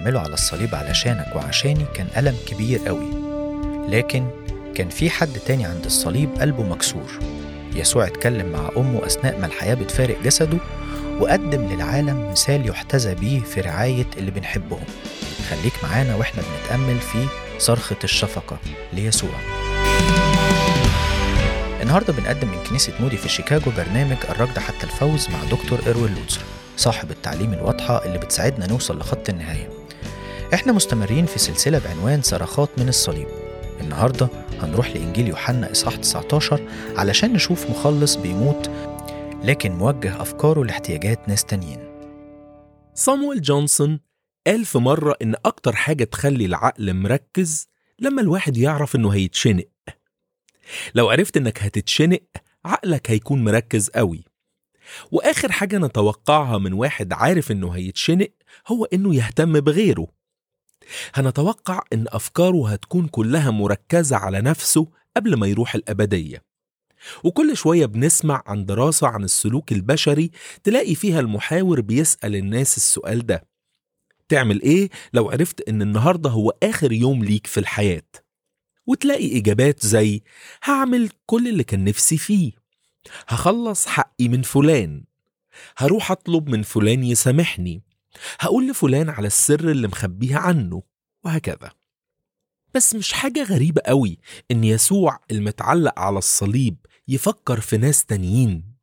تحمله على الصليب علشانك وعشاني كان ألم كبير قوي لكن كان في حد تاني عند الصليب قلبه مكسور يسوع اتكلم مع أمه أثناء ما الحياة بتفارق جسده وقدم للعالم مثال يحتذى بيه في رعاية اللي بنحبهم خليك معانا واحنا بنتأمل في صرخة الشفقة ليسوع النهاردة بنقدم من كنيسة مودي في شيكاغو برنامج الركض حتى الفوز مع دكتور إروين لوتسر صاحب التعليم الواضحة اللي بتساعدنا نوصل لخط النهاية احنا مستمرين في سلسلة بعنوان صرخات من الصليب النهاردة هنروح لإنجيل يوحنا إصحاح 19 علشان نشوف مخلص بيموت لكن موجه أفكاره لاحتياجات ناس تانيين صامويل جونسون قال في مرة إن أكتر حاجة تخلي العقل مركز لما الواحد يعرف إنه هيتشنق لو عرفت إنك هتتشنق عقلك هيكون مركز قوي وآخر حاجة نتوقعها من واحد عارف إنه هيتشنق هو إنه يهتم بغيره هنتوقع إن أفكاره هتكون كلها مركزة على نفسه قبل ما يروح الأبدية وكل شوية بنسمع عن دراسة عن السلوك البشري تلاقي فيها المحاور بيسأل الناس السؤال ده تعمل إيه لو عرفت إن النهاردة هو آخر يوم ليك في الحياة وتلاقي إجابات زي هعمل كل اللي كان نفسي فيه هخلص حقي من فلان هروح أطلب من فلان يسامحني هقول لفلان على السر اللي مخبيه عنه وهكذا بس مش حاجة غريبة قوي إن يسوع المتعلق على الصليب يفكر في ناس تانيين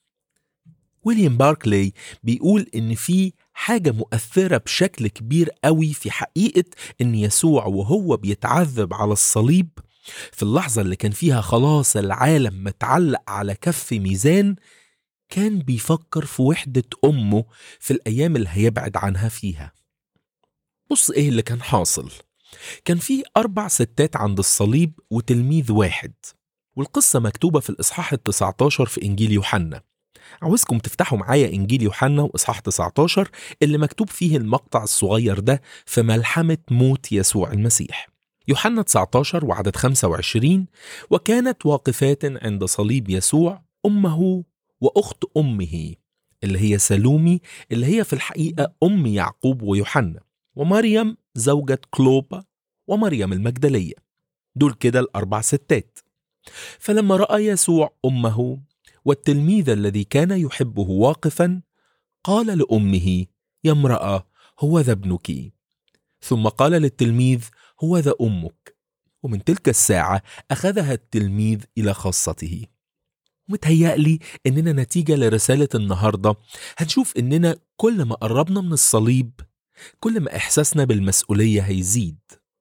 ويليام باركلي بيقول إن في حاجة مؤثرة بشكل كبير قوي في حقيقة إن يسوع وهو بيتعذب على الصليب في اللحظة اللي كان فيها خلاص العالم متعلق على كف ميزان كان بيفكر في وحدة أمه في الأيام اللي هيبعد عنها فيها بص إيه اللي كان حاصل كان في أربع ستات عند الصليب وتلميذ واحد والقصة مكتوبة في الإصحاح التسعة عشر في إنجيل يوحنا عاوزكم تفتحوا معايا إنجيل يوحنا وإصحاح 19 اللي مكتوب فيه المقطع الصغير ده في ملحمة موت يسوع المسيح يوحنا 19 وعدد 25 وكانت واقفات عند صليب يسوع أمه وأخت أمه اللي هي سلومي اللي هي في الحقيقة أم يعقوب ويوحنا ومريم زوجة كلوبا ومريم المجدلية دول كده الأربع ستات فلما رأى يسوع أمه والتلميذ الذي كان يحبه واقفا قال لأمه يا امرأة هو ذا ابنك ثم قال للتلميذ هو ذا أمك ومن تلك الساعة أخذها التلميذ إلى خاصته متهيألي إننا نتيجة لرسالة النهاردة هنشوف إننا كل ما قربنا من الصليب كل ما إحساسنا بالمسؤولية هيزيد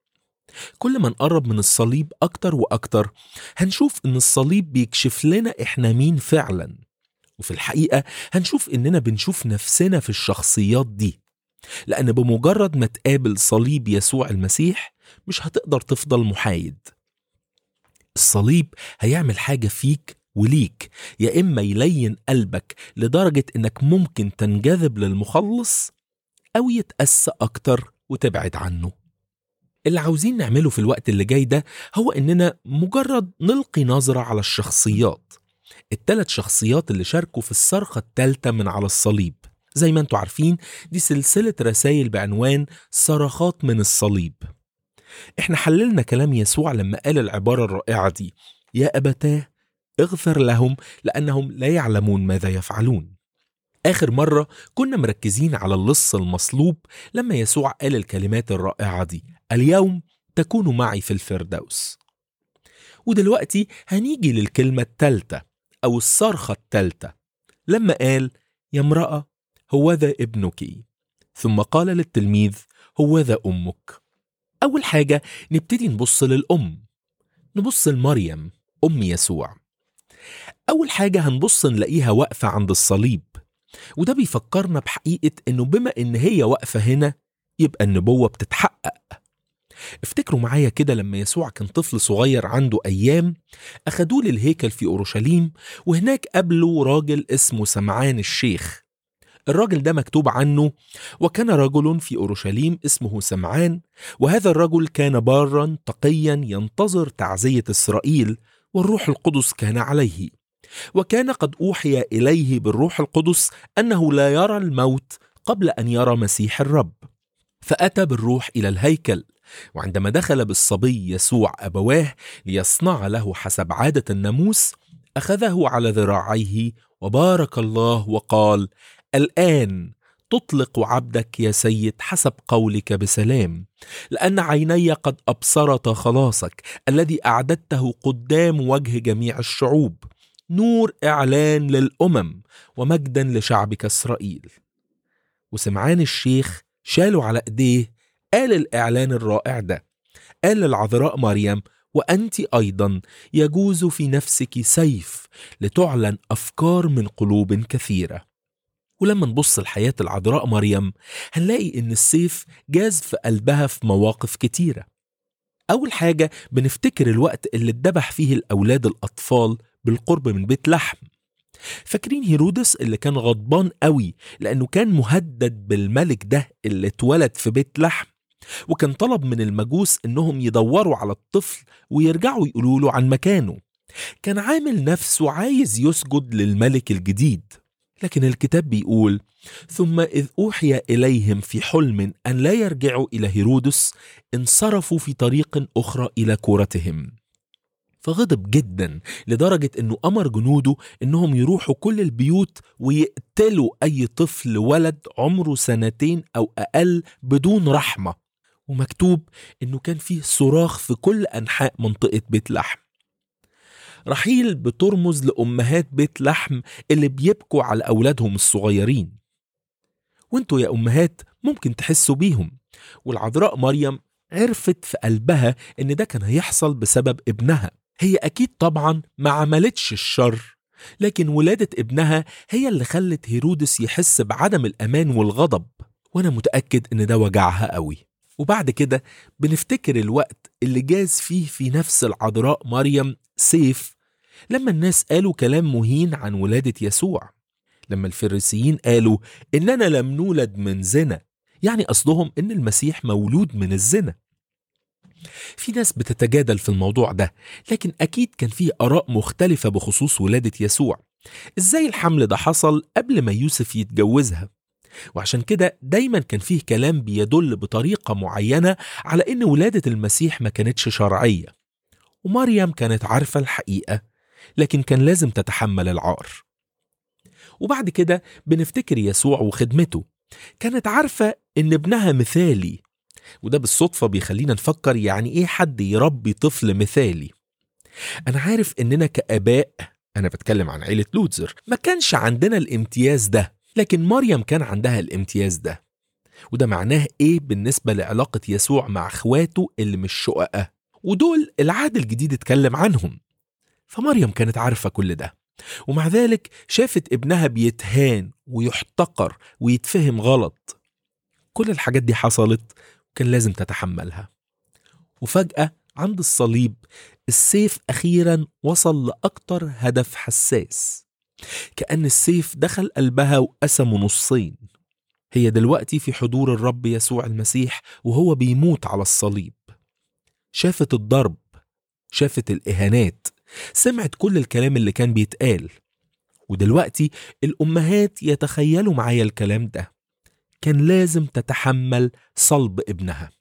كل ما نقرب من الصليب أكتر وأكتر هنشوف إن الصليب بيكشف لنا إحنا مين فعلا وفي الحقيقة هنشوف إننا بنشوف نفسنا في الشخصيات دي لأن بمجرد ما تقابل صليب يسوع المسيح مش هتقدر تفضل محايد الصليب هيعمل حاجة فيك وليك يا إما يلين قلبك لدرجة إنك ممكن تنجذب للمخلص أو يتأسى أكتر وتبعد عنه اللي عاوزين نعمله في الوقت اللي جاي ده هو إننا مجرد نلقي نظرة على الشخصيات التلات شخصيات اللي شاركوا في الصرخة التالتة من على الصليب زي ما انتوا عارفين دي سلسلة رسائل بعنوان صرخات من الصليب احنا حللنا كلام يسوع لما قال العبارة الرائعة دي يا أبتاه اغفر لهم لأنهم لا يعلمون ماذا يفعلون آخر مرة كنا مركزين على اللص المصلوب لما يسوع قال الكلمات الرائعة دي اليوم تكون معي في الفردوس ودلوقتي هنيجي للكلمة التالتة أو الصرخة التالتة لما قال يا امرأة هو ذا ابنك ثم قال للتلميذ هو ذا أمك أول حاجة نبتدي نبص للأم نبص لمريم أم يسوع أول حاجة هنبص نلاقيها واقفة عند الصليب وده بيفكرنا بحقيقة إنه بما إن هي واقفة هنا يبقى النبوة بتتحقق افتكروا معايا كده لما يسوع كان طفل صغير عنده أيام أخدوه للهيكل في أورشليم وهناك قابله راجل اسمه سمعان الشيخ الراجل ده مكتوب عنه وكان رجل في أورشليم اسمه سمعان وهذا الرجل كان بارا تقيا ينتظر تعزية إسرائيل والروح القدس كان عليه وكان قد أوحي إليه بالروح القدس أنه لا يرى الموت قبل أن يرى مسيح الرب فأتى بالروح إلى الهيكل وعندما دخل بالصبي يسوع أبواه ليصنع له حسب عادة الناموس أخذه على ذراعيه وبارك الله وقال الآن تطلق عبدك يا سيد حسب قولك بسلام لأن عيني قد أبصرت خلاصك الذي أعددته قدام وجه جميع الشعوب نور إعلان للأمم ومجدا لشعبك إسرائيل وسمعان الشيخ شالوا على إيديه قال الإعلان الرائع ده قال للعذراء مريم وأنت أيضا يجوز في نفسك سيف لتعلن أفكار من قلوب كثيرة ولما نبص لحياة العذراء مريم هنلاقي إن السيف جاز في قلبها في مواقف كتيرة أول حاجة بنفتكر الوقت اللي اتذبح فيه الأولاد الأطفال بالقرب من بيت لحم فاكرين هيرودس اللي كان غضبان قوي لأنه كان مهدد بالملك ده اللي اتولد في بيت لحم وكان طلب من المجوس إنهم يدوروا على الطفل ويرجعوا يقولوا له عن مكانه كان عامل نفسه عايز يسجد للملك الجديد لكن الكتاب بيقول ثم إذ أوحي إليهم في حلم أن لا يرجعوا إلى هيرودس انصرفوا في طريق أخرى إلى كورتهم فغضب جدا لدرجة أنه أمر جنوده أنهم يروحوا كل البيوت ويقتلوا أي طفل ولد عمره سنتين أو أقل بدون رحمة ومكتوب أنه كان فيه صراخ في كل أنحاء منطقة بيت لحم رحيل بترمز لأمهات بيت لحم اللي بيبكوا على أولادهم الصغيرين وانتوا يا أمهات ممكن تحسوا بيهم والعذراء مريم عرفت في قلبها ان ده كان هيحصل بسبب ابنها هي اكيد طبعا ما عملتش الشر لكن ولادة ابنها هي اللي خلت هيرودس يحس بعدم الأمان والغضب وأنا متأكد إن ده وجعها قوي وبعد كده بنفتكر الوقت اللي جاز فيه في نفس العذراء مريم سيف لما الناس قالوا كلام مهين عن ولادة يسوع لما الفريسيين قالوا إننا لم نولد من زنا يعني قصدهم إن المسيح مولود من الزنا في ناس بتتجادل في الموضوع ده لكن أكيد كان فيه آراء مختلفة بخصوص ولادة يسوع إزاي الحمل ده حصل قبل ما يوسف يتجوزها وعشان كده دايما كان فيه كلام بيدل بطريقة معينة على إن ولادة المسيح ما كانتش شرعية ومريم كانت عارفة الحقيقة لكن كان لازم تتحمل العار وبعد كده بنفتكر يسوع وخدمته كانت عارفة إن ابنها مثالي وده بالصدفة بيخلينا نفكر يعني إيه حد يربي طفل مثالي أنا عارف إننا كآباء أنا بتكلم عن عيلة لوتزر ما كانش عندنا الامتياز ده لكن مريم كان عندها الامتياز ده وده معناه إيه بالنسبة لعلاقة يسوع مع إخواته اللي مش شققة ودول العهد الجديد اتكلم عنهم فمريم كانت عارفة كل ده ومع ذلك شافت ابنها بيتهان ويحتقر ويتفهم غلط كل الحاجات دي حصلت وكان لازم تتحملها وفجأة عند الصليب السيف أخيرا وصل لأكتر هدف حساس كأن السيف دخل قلبها وقسمه نصين هي دلوقتي في حضور الرب يسوع المسيح وهو بيموت على الصليب شافت الضرب شافت الإهانات سمعت كل الكلام اللي كان بيتقال ودلوقتي الأمهات يتخيلوا معايا الكلام ده كان لازم تتحمل صلب ابنها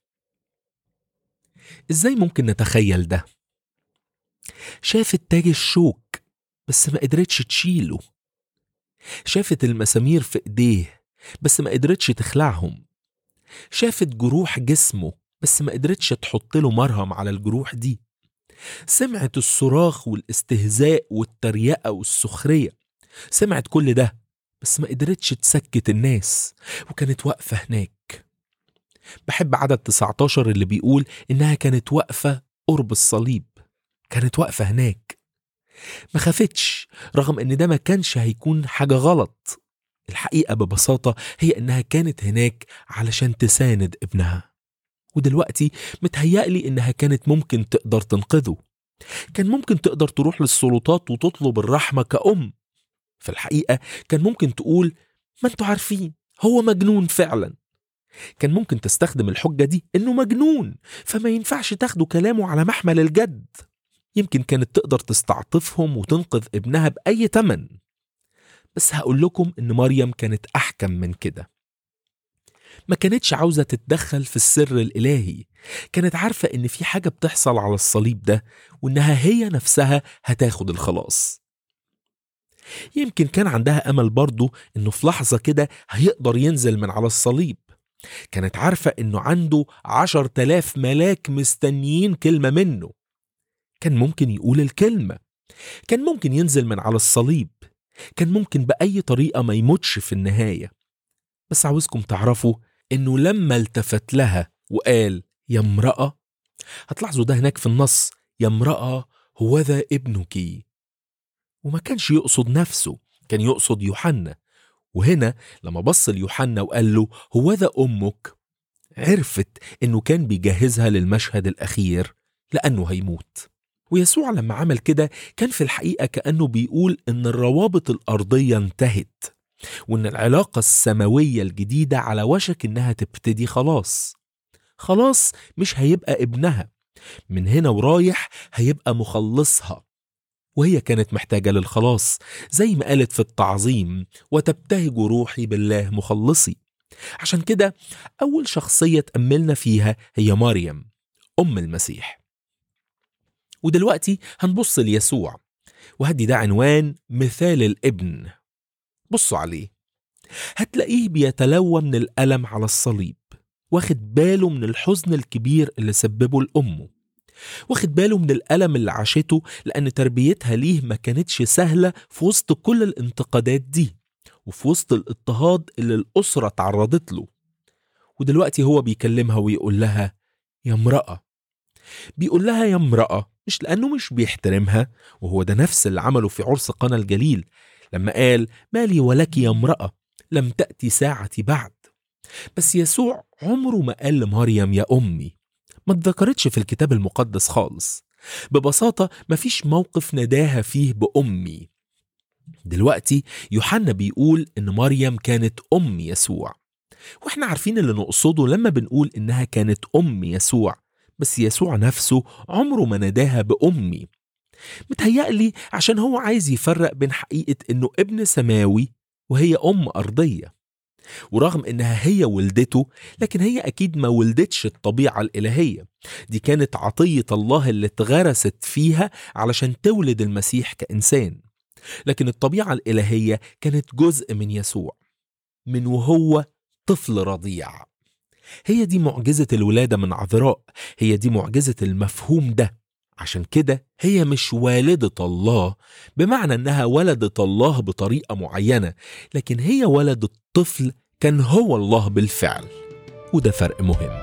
ازاي ممكن نتخيل ده شافت تاج الشوك بس ما قدرتش تشيله شافت المسامير في ايديه بس ما قدرتش تخلعهم شافت جروح جسمه بس ما قدرتش تحط له مرهم على الجروح دي سمعت الصراخ والاستهزاء والتريقة والسخرية سمعت كل ده بس ما قدرتش تسكت الناس وكانت واقفة هناك بحب عدد 19 اللي بيقول إنها كانت واقفة قرب الصليب كانت واقفة هناك ما خافتش رغم إن ده ما كانش هيكون حاجة غلط الحقيقة ببساطة هي إنها كانت هناك علشان تساند ابنها ودلوقتي متهيألي إنها كانت ممكن تقدر تنقذه كان ممكن تقدر تروح للسلطات وتطلب الرحمة كأم في الحقيقة كان ممكن تقول ما انتوا عارفين هو مجنون فعلا كان ممكن تستخدم الحجة دي انه مجنون فما ينفعش تاخدوا كلامه على محمل الجد يمكن كانت تقدر تستعطفهم وتنقذ ابنها بأي تمن بس هقول لكم ان مريم كانت احكم من كده ما كانتش عاوزة تتدخل في السر الإلهي كانت عارفة إن في حاجة بتحصل على الصليب ده وإنها هي نفسها هتاخد الخلاص يمكن كان عندها أمل برضه إنه في لحظة كده هيقدر ينزل من على الصليب كانت عارفة إنه عنده عشر تلاف ملاك مستنيين كلمة منه كان ممكن يقول الكلمة كان ممكن ينزل من على الصليب كان ممكن بأي طريقة ما يموتش في النهاية بس عاوزكم تعرفوا إنه لما التفت لها وقال يا امرأة هتلاحظوا ده هناك في النص يا امرأة هو ذا ابنك وما كانش يقصد نفسه كان يقصد يوحنا وهنا لما بص ليوحنا وقال له هو ذا أمك عرفت إنه كان بيجهزها للمشهد الأخير لأنه هيموت ويسوع لما عمل كده كان في الحقيقة كأنه بيقول إن الروابط الأرضية انتهت وإن العلاقة السماوية الجديدة على وشك إنها تبتدي خلاص خلاص مش هيبقى ابنها من هنا ورايح هيبقى مخلصها وهي كانت محتاجة للخلاص زي ما قالت في التعظيم وتبتهج روحي بالله مخلصي عشان كده أول شخصية تأملنا فيها هي مريم أم المسيح ودلوقتي هنبص ليسوع وهدي ده عنوان مثال الابن بصوا عليه هتلاقيه بيتلوى من الألم على الصليب واخد باله من الحزن الكبير اللي سببه لأمه واخد باله من الألم اللي عاشته لأن تربيتها ليه ما كانتش سهلة في وسط كل الانتقادات دي وفي وسط الاضطهاد اللي الأسرة تعرضت له ودلوقتي هو بيكلمها ويقول لها يا امرأة بيقول لها يا امرأة مش لأنه مش بيحترمها وهو ده نفس اللي عمله في عرس قنا الجليل لما قال مالي ولك يا امرأة لم تأتي ساعتي بعد بس يسوع عمره ما قال لمريم يا أمي ما اتذكرتش في الكتاب المقدس خالص ببساطة مفيش موقف نداها فيه بأمي دلوقتي يوحنا بيقول إن مريم كانت أم يسوع واحنا عارفين اللي نقصده لما بنقول إنها كانت أم يسوع بس يسوع نفسه عمره ما ناداها بأمي متهيألي عشان هو عايز يفرق بين حقيقة إنه ابن سماوي وهي أم أرضية ورغم إنها هي ولدته لكن هي أكيد ما ولدتش الطبيعة الإلهية دي كانت عطية الله اللي اتغرست فيها علشان تولد المسيح كإنسان لكن الطبيعة الإلهية كانت جزء من يسوع من وهو طفل رضيع هي دي معجزة الولادة من عذراء هي دي معجزة المفهوم ده عشان كده هي مش والدة الله بمعنى انها ولدت الله بطريقة معينة لكن هي ولدت طفل كان هو الله بالفعل وده فرق مهم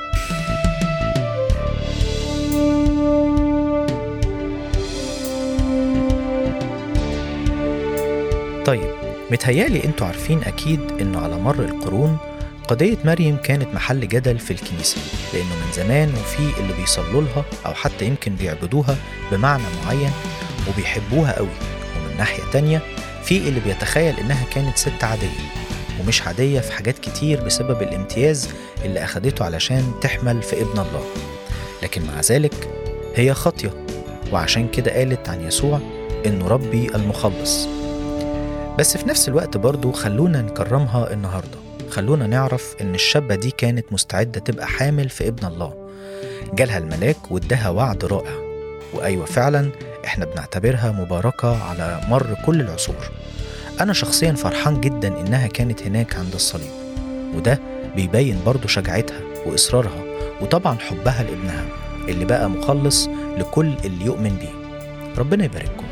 طيب متهيألي انتوا عارفين أكيد إنه على مر القرون قضية مريم كانت محل جدل في الكنيسة لأنه من زمان وفي اللي بيصلوا لها أو حتى يمكن بيعبدوها بمعنى معين وبيحبوها قوي ومن ناحية تانية في اللي بيتخيل إنها كانت ست عادية ومش عادية في حاجات كتير بسبب الامتياز اللي أخدته علشان تحمل في ابن الله لكن مع ذلك هي خاطية وعشان كده قالت عن يسوع إنه ربي المخلص بس في نفس الوقت برضو خلونا نكرمها النهارده خلونا نعرف إن الشابة دي كانت مستعدة تبقى حامل في ابن الله جالها الملاك واداها وعد رائع وأيوة فعلا إحنا بنعتبرها مباركة على مر كل العصور أنا شخصيا فرحان جدا إنها كانت هناك عند الصليب وده بيبين برضو شجاعتها وإصرارها وطبعا حبها لابنها اللي بقى مخلص لكل اللي يؤمن بيه ربنا يبارككم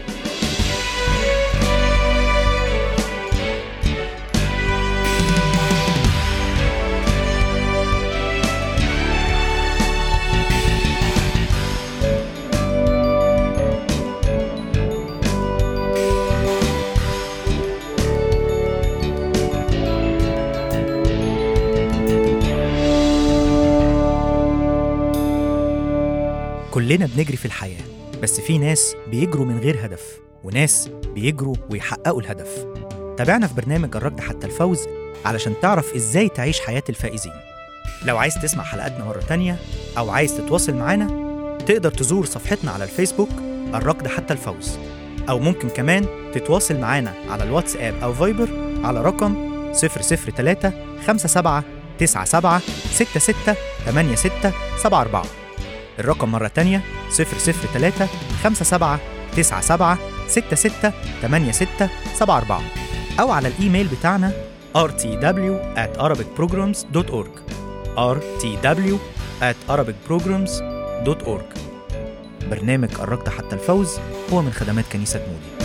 كلنا بنجري في الحياة بس في ناس بيجروا من غير هدف وناس بيجروا ويحققوا الهدف تابعنا في برنامج الركض حتى الفوز علشان تعرف ازاي تعيش حياة الفائزين لو عايز تسمع حلقاتنا مرة تانية أو عايز تتواصل معانا تقدر تزور صفحتنا على الفيسبوك الركض حتى الفوز أو ممكن كمان تتواصل معانا على الواتساب أو فايبر على رقم 003 57 97 66 86 74 الرقم مرة تانية 003 57 97 66 86 74 أو على الإيميل بتاعنا rtw at arabicprograms.org rtw at arabicprograms.org برنامج قربت حتى الفوز هو من خدمات كنيسة مودي